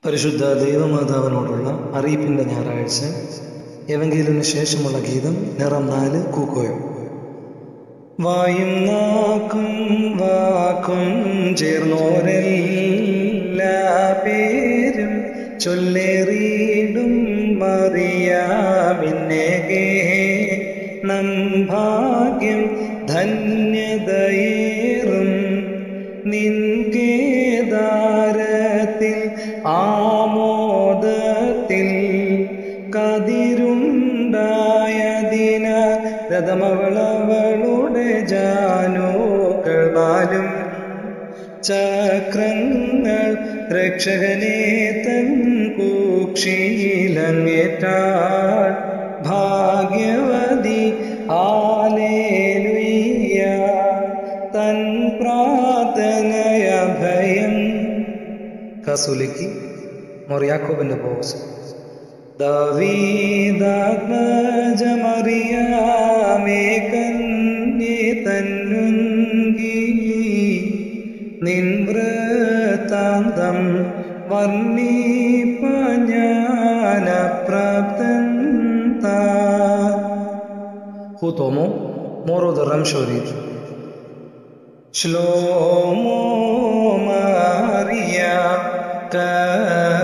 പരിശുദ്ധ ദൈവമാതാവിനോടുള്ള അറിയിപ്പിൻ്റെ ഞായറാഴ്ച എവങ്കേലിന് ശേഷമുള്ള ഗീതം നിറം നാല് കൂക്കോയോ വായും നാക്കും വാക്കും ചേർന്നോരെല്ലാ പേരും ചൊല്ലേറിയിടും മറിയാമിന്നേകേ നം ഭാഗ്യം ധന്യതയേറും നിൻകേദാരത്തിൽ ആമോദത്തിൽ കതിരുണ്ടായതിന രഥമവളവളുടെ ജാനോക്കൾ നാലും ചക്രങ്ങൾ രക്ഷകനെ തൻ കൂക്ഷീലങ്ങേറ്റാൾ ഭാഗ്യവതി ആലേലുയ്യ തൻ പ്രാർത്ഥനയ ഭയം കസുലിക്ക് മൊറിയാക്കോബിന്റെ ബോസ് ദാവീദാത്മജമറിയാമേ കന്യെ തന്നുങ്കി നിൻവൃത്താന്തം വർണ്ണിപ്പഞ്ഞാനപ്രാപ്തൻ താ ഹുതോമോ മോറോ ദറം ഷോരീർ ശ്ലോമോ മാറിയ